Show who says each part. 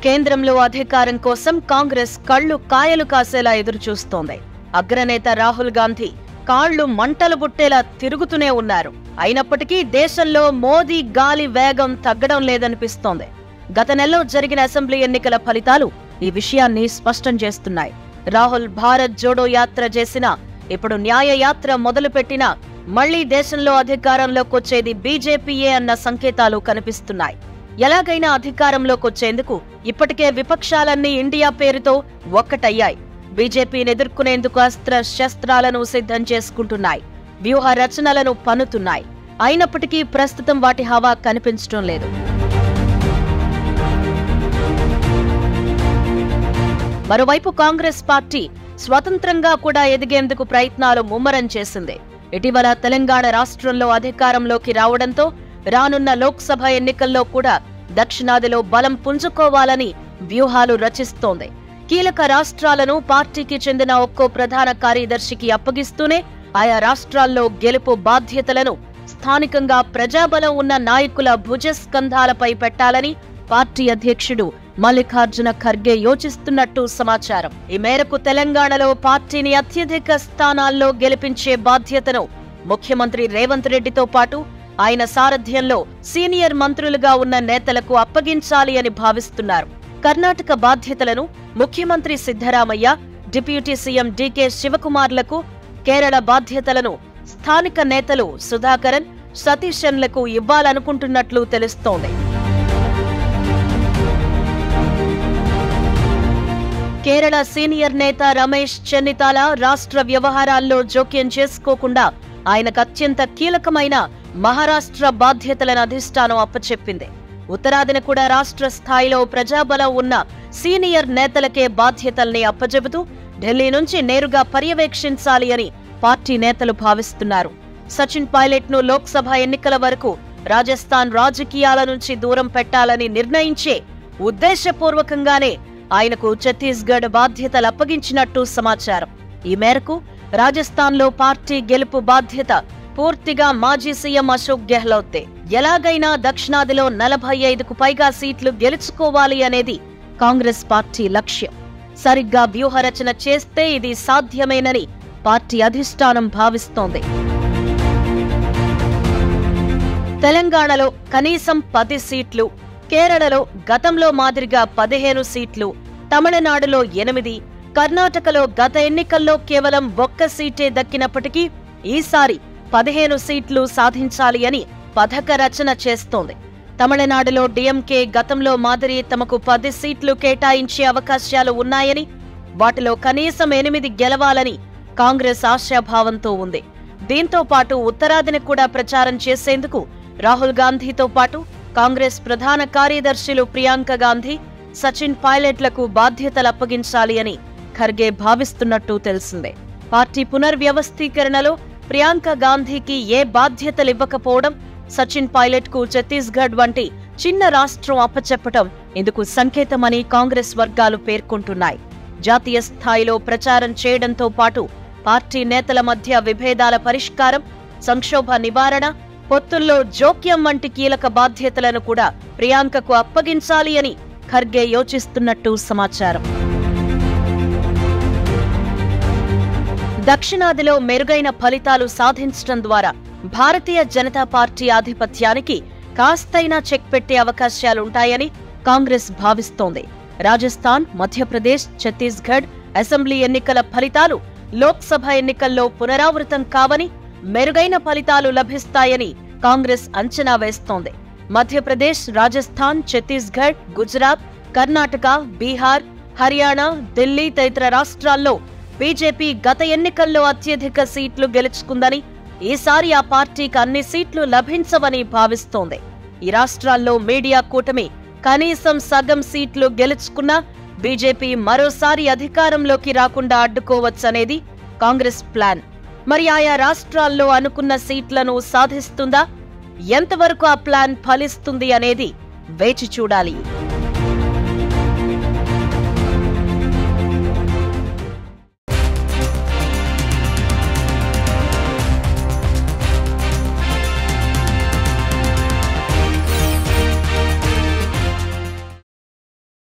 Speaker 1: కేంద్రంలో అధికారం కోసం కాంగ్రెస్ కళ్ళు కాయలు కాసేలా ఎదురుచూస్తోంది అగ్రనేత రాహుల్ గాంధీ కాళ్లు మంటలు బుట్టేలా తిరుగుతూనే ఉన్నారు అయినప్పటికీ దేశంలో మోదీ గాలి వేగం తగ్గడం లేదనిపిస్తోంది గత నెలలో జరిగిన అసెంబ్లీ ఎన్నికల ఫలితాలు ఈ విషయాన్ని స్పష్టం చేస్తున్నాయి రాహుల్ భారత్ జోడో యాత్ర చేసినా ఇప్పుడు న్యాయ యాత్ర మొదలుపెట్టినా మళ్లీ దేశంలో అధికారంలోకి వచ్చేది బీజేపీయే అన్న సంకేతాలు కనిపిస్తున్నాయి ఎలాగైనా అధికారంలోకి వచ్చేందుకు ఇప్పటికే విపక్షాలన్నీ ఇండియా పేరుతో ఒక్కటయ్యాయి బీజేపీని ఎదుర్కొనేందుకు అస్త్ర శస్త్రాలను సిద్ధం చేసుకుంటున్నాయి వ్యూహ రచనలను పన్నుతున్నాయి అయినప్పటికీ ప్రస్తుతం వాటి హవా కనిపించడం లేదు మరోవైపు కాంగ్రెస్ పార్టీ స్వతంత్రంగా కూడా ఎదిగేందుకు ప్రయత్నాలు ముమ్మరం చేసింది ఇటీవల తెలంగాణ రాష్ట్రంలో అధికారంలోకి రావడంతో రానున్న లోక్సభ ఎన్నికల్లో కూడా దక్షిణాదిలో బలం పుంజుకోవాలని వ్యూహాలు రచిస్తోంది కీలక రాష్ట్రాలను పార్టీకి చెందిన ఒక్కో ప్రధాన కార్యదర్శికి అప్పగిస్తూనే ఆయా రాష్ట్రాల్లో గెలుపు బాధ్యతలను స్థానికంగా ప్రజాబలం ఉన్న నాయకుల భుజస్కంధాలపై పెట్టాలని పార్టీ అధ్యక్షుడు మల్లికార్జున ఖర్గే యోచిస్తున్నట్టు సమాచారం ఈ మేరకు తెలంగాణలో పార్టీని అత్యధిక స్థానాల్లో గెలిపించే బాధ్యతను ముఖ్యమంత్రి రేవంత్ రెడ్డితో పాటు ఆయన సారథ్యంలో సీనియర్ మంత్రులుగా ఉన్న నేతలకు అప్పగించాలి అని భావిస్తున్నారు కర్ణాటక బాధ్యతలను ముఖ్యమంత్రి సిద్ధరామయ్య డిప్యూటీ సీఎం డీకే శివకుమార్లకు కేరళ బాధ్యతలను స్థానిక నేతలు సుధాకరన్ సతీశన్లకు ఇవ్వాలనుకుంటున్నట్లు తెలుస్తోంది కేరళ సీనియర్ నేత రమేష్ చెన్నితాల రాష్ట్ర వ్యవహారాల్లో జోక్యం చేసుకోకుండా ఆయనకు అత్యంత కీలకమైన మహారాష్ట్ర బాధ్యతలను అధిష్టానం అప్పచెప్పింది ఉత్తరాదిన కూడా రాష్ట్ర స్థాయిలో ప్రజాబలం ఉన్న సీనియర్ నేతలకే బాధ్యతల్ని అప్పజెబుతూ ఢిల్లీ నుంచి నేరుగా పర్యవేక్షించాలి అని పార్టీ నేతలు భావిస్తున్నారు సచిన్ పైలట్ ను లోక్సభ ఎన్నికల వరకు రాజస్థాన్ రాజకీయాల నుంచి దూరం పెట్టాలని నిర్ణయించే ఉద్దేశపూర్వకంగానే ఆయనకు ఛత్తీస్గఢ్ బాధ్యతలు అప్పగించినట్టు సమాచారం ఈ మేరకు రాజస్థాన్లో పార్టీ గెలుపు బాధ్యత పూర్తిగా మాజీ సీఎం అశోక్ గెహ్లోతే ఎలాగైనా దక్షిణాదిలో నలభై ఐదుకు పైగా సీట్లు గెలుచుకోవాలి అనేది కాంగ్రెస్ పార్టీ లక్ష్యం సరిగ్గా వ్యూహరచన చేస్తే ఇది సాధ్యమేనని పార్టీ అధిష్టానం భావిస్తోంది తెలంగాణలో కనీసం పది సీట్లు కేరళలో గతంలో మాదిరిగా పదిహేను సీట్లు తమిళనాడులో ఎనిమిది కర్ణాటకలో గత ఎన్నికల్లో కేవలం ఒక్క సీటే దక్కినప్పటికీ ఈసారి పదిహేను సీట్లు సాధించాలి అని పథక రచన చేస్తోంది తమిళనాడులో డిఎంకే గతంలో మాదిరి తమకు పది సీట్లు కేటాయించే అవకాశాలు ఉన్నాయని వాటిలో కనీసం ఎనిమిది గెలవాలని కాంగ్రెస్ ఆశాభావంతో ఉంది దీంతో పాటు ఉత్తరాదిని కూడా ప్రచారం చేసేందుకు రాహుల్ గాంధీతో పాటు కాంగ్రెస్ ప్రధాన కార్యదర్శులు ప్రియాంక గాంధీ సచిన్ పైలట్లకు బాధ్యతలు అప్పగించాలి అని ఖర్గే భావిస్తున్నట్టు తెలిసిందే పార్టీ పునర్వ్యవస్థీకరణలో ప్రియాంక గాంధీకి ఏ బాధ్యతలు ఇవ్వకపోవడం సచిన్ పైలట్ కు ఛత్తీస్గఢ్ వంటి చిన్న రాష్ట్రం అప్పచెప్పటం ఇందుకు సంకేతమని కాంగ్రెస్ వర్గాలు పేర్కొంటున్నాయి జాతీయ స్థాయిలో ప్రచారం చేయడంతో పాటు పార్టీ నేతల మధ్య విభేదాల పరిష్కారం సంక్షోభ నివారణ పొత్తుల్లో జోక్యం వంటి కీలక బాధ్యతలను కూడా ప్రియాంకకు అప్పగించాలి అని ఖర్గే యోచిస్తున్నట్టు సమాచారం దక్షిణాదిలో మెరుగైన ఫలితాలు సాధించడం ద్వారా భారతీయ జనతా పార్టీ ఆధిపత్యానికి కాస్తైనా చెక్ పెట్టే అవకాశాలుంటాయని కాంగ్రెస్ భావిస్తోంది రాజస్థాన్ మధ్యప్రదేశ్ ఛత్తీస్గఢ్ అసెంబ్లీ ఎన్నికల ఫలితాలు లోక్సభ ఎన్నికల్లో పునరావృతం కావని మెరుగైన ఫలితాలు లభిస్తాయని కాంగ్రెస్ అంచనా వేస్తోంది మధ్యప్రదేశ్ రాజస్థాన్ ఛత్తీస్గఢ్ గుజరాత్ కర్ణాటక బీహార్ హర్యానా ఢిల్లీ తదితర రాష్ట్రాల్లో బీజేపీ గత ఎన్నికల్లో అత్యధిక సీట్లు గెలుచుకుందని ఈసారి ఆ పార్టీకి అన్ని సీట్లు లభించవని భావిస్తోంది ఈ రాష్ట్రాల్లో మీడియా కూటమి కనీసం సగం సీట్లు గెలుచుకున్నా బీజేపీ మరోసారి అధికారంలోకి రాకుండా అడ్డుకోవచ్చనేది కాంగ్రెస్ ప్లాన్ మరి ఆయా రాష్ట్రాల్లో అనుకున్న సీట్లను సాధిస్తుందా ఎంతవరకు ఆ ప్లాన్ ఫలిస్తుంది అనేది వేచి చూడాలి